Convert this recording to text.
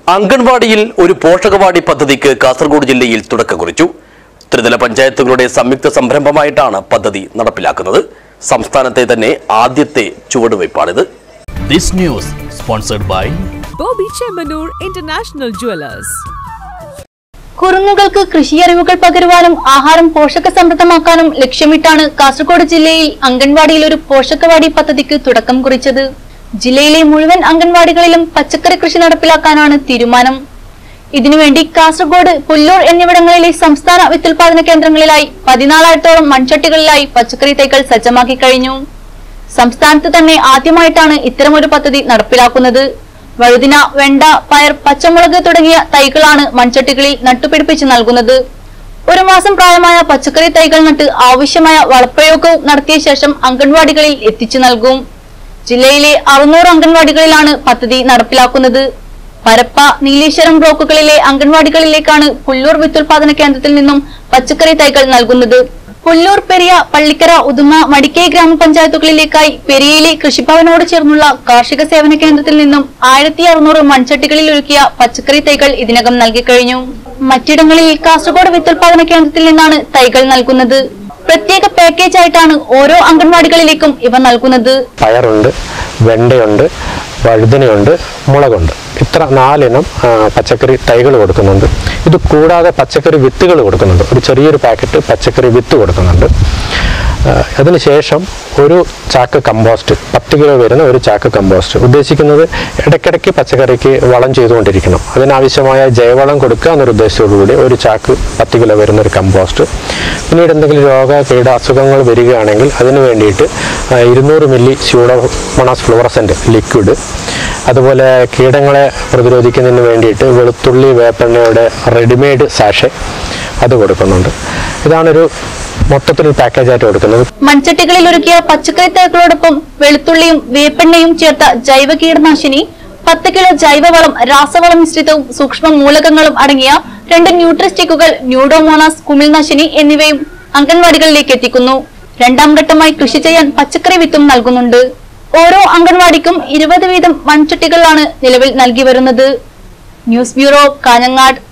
അംഗൻവാടിയിൽ ഒരു പോഷകവാടി പദ്ധതിക്ക് കാസർഗോഡ് ജില്ലയിൽ തുടക്കം കുറിച്ചു ത്രിതല പഞ്ചായത്തുകളുടെ സംയുക്ത സംരംഭമായിട്ടാണ് പദ്ധതി നടപ്പിലാക്കുന്നത് സംസ്ഥാനത്തെ തന്നെ ആദ്യത്തെ ചുവടുവയ്പ്പാണിത് This news sponsored by Bobby Chemanur International Jewelers. കുരുന്നുകൾക്ക് കൃഷിയറിവുകൾ പകരുവാനും ആഹാരം പോഷക സമൃദ്ധമാക്കാനും ലക്ഷ്യമിട്ടാണ് കാസർഗോഡ് ജില്ലയിൽ അംഗൻവാടിയിൽ ഒരു പോഷകവാടി പദ്ധതിക്ക് തുടക്കം കുറിച്ചത് ജില്ലയിലെ മുഴുവൻ അംഗൻവാടികളിലും പച്ചക്കറി കൃഷി നടപ്പിലാക്കാനാണ് തീരുമാനം ഇതിനുവേണ്ടി കാസർഗോഡ് പുല്ലൂർ എന്നിവിടങ്ങളിലെ സംസ്ഥാന വിത്തുൽപാദന കേന്ദ്രങ്ങളിലായി പതിനാലായിരത്തോളം മൺചട്ടികളിലായി പച്ചക്കറി തൈകൾ സജ്ജമാക്കി കഴിഞ്ഞു സംസ്ഥാനത്ത് തന്നെ ആദ്യമായിട്ടാണ് ഇത്തരമൊരു പദ്ധതി നടപ്പിലാക്കുന്നത് വഴുതിന വെണ്ട പയർ പച്ചമുളക് തുടങ്ങിയ തൈകളാണ് മൺചട്ടികളിൽ നട്ടുപിടിപ്പിച്ച് നൽകുന്നത് ഒരു മാസം പ്രായമായ പച്ചക്കറി തൈകൾ നട്ട് ആവശ്യമായ വളപ്രയോഗവും നടത്തിയ ശേഷം അംഗൻവാടികളിൽ എത്തിച്ചു നൽകും ജില്ലയിലെ അറുന്നൂറ് അംഗൻവാടികളിലാണ് പദ്ധതി നടപ്പിലാക്കുന്നത് പരപ്പ നീലേശ്വരം ബ്ലോക്കുകളിലെ അംഗൻവാടികളിലേക്കാണ് പുല്ലൂർ വിത്തുൽപാദന കേന്ദ്രത്തിൽ നിന്നും പച്ചക്കറി തൈകൾ നൽകുന്നത് പുല്ലൂർ പെരിയ പള്ളിക്കര ഉദുമ മടിക്കൈ ഗ്രാമപഞ്ചായത്തുകളിലേക്കായി പെരിയയിലെ കൃഷിഭവനോട് ചേർന്നുള്ള കാർഷിക സേവന കേന്ദ്രത്തിൽ നിന്നും ആയിരത്തി അറുന്നൂറ് മൺചട്ടികളിൽ ഒരുക്കിയ പച്ചക്കറി തൈകൾ ഇതിനകം നൽകിക്കഴിഞ്ഞു മറ്റിടങ്ങളിൽ കാസർഗോഡ് വിത്തുൽപാദന കേന്ദ്രത്തിൽ നിന്നാണ് തൈകൾ നൽകുന്നത് പ്രത്യേക പാക്കേജ് ആയിട്ടാണ് ഓരോ അംഗൻവാടികളിലേക്കും ഇവ നൽകുന്നത് പയറുണ്ട് വെണ്ടയുണ്ട് വഴുതനയുണ്ട് മുളകുണ്ട് ഇത്ര നാലിനം ആ, പച്ചക്കറി തൈകൾ കൊടുക്കുന്നുണ്ട് ഇത് കൂടാതെ പച്ചക്കറി വിത്തുകൾ കൊടുക്കുന്നുണ്ട് ഒരു ചെറിയൊരു പാക്കറ്റ് പച്ചക്കറി വിത്ത് കൊടുക്കുന്നുണ്ട് ആ, അതിനുശേഷം ഒരു ചാക്ക് കമ്പോസ്റ്റ് പത്ത് കിലോ വരുന്ന ഒരു ചാക്ക് കമ്പോസ്റ്റ് ഉദ്ദേശിക്കുന്നത് ഇടയ്ക്കിടയ്ക്ക് പച്ചക്കറിക്ക് വളം ചെയ്തുകൊണ്ടിരിക്കണം അതിനാവശ്യമായ ജൈവവളം കൊടുക്കുക എന്നൊരു ഉദ്ദേശത്തോടുകൂടി ഒരു ചാക്ക് പത്ത് കിലോ വരുന്ന ഒരു കമ്പോസ്റ്റ് പിന്നീട് എന്തെങ്കിലും രോഗ കീട അസുഖങ്ങൾ വരികയാണെങ്കിൽ അതിന് വേണ്ടിയിട്ട് ആ, ഇരുന്നൂറ് മില്ലി സ്യൂഡോമോണാസ് ഫ്ലോറസെൻ്റ് ലിക്വിഡ് അതുപോലെ കീടങ്ങളെ പ്രതിരോധിക്കുന്നതിന് വേണ്ടിയിട്ട് വെളുത്തുള്ളി വേപ്പെണ്ണയുടെ റെഡിമെയ്ഡ് സാഷെ അത് കൊടുക്കുന്നുണ്ട് ഇതാണൊരു മൊത്തത്തിൽ പാക്കേജായിട്ട് കൊടുക്കുന്നത് മൺചട്ടികളിൽ ഒരുക്കിയ പച്ചക്കറി തൈകളോടൊപ്പം വെളുത്തുള്ളിയും വേപ്പെണ്ണയും ചേർത്ത ജൈവ കീടനാശിനി പത്ത് കിലോ ജൈവവളം രാസവളം മിശ്രിതവും സൂക്ഷ്മ മൂലകങ്ങളും അടങ്ങിയ രണ്ട് ന്യൂട്രിസ്റ്റിക്കുകൾ ന്യൂഡോമോണാസ് കുമിൾനാശിനി എന്നിവയും അംഗൻവാടികളിലേക്ക് എത്തിക്കുന്നു രണ്ടാം ഘട്ടമായി കൃഷി ചെയ്യാൻ പച്ചക്കറി വിത്തും നൽകുന്നുണ്ട് ഓരോ അംഗൻവാടിക്കും ഇരുപത് വീതം മൺചട്ടികളാണ് നിലവിൽ നൽകി വരുന്നത് ന്യൂസ് ബ്യൂറോ കാഞ്ഞങ്ങാട്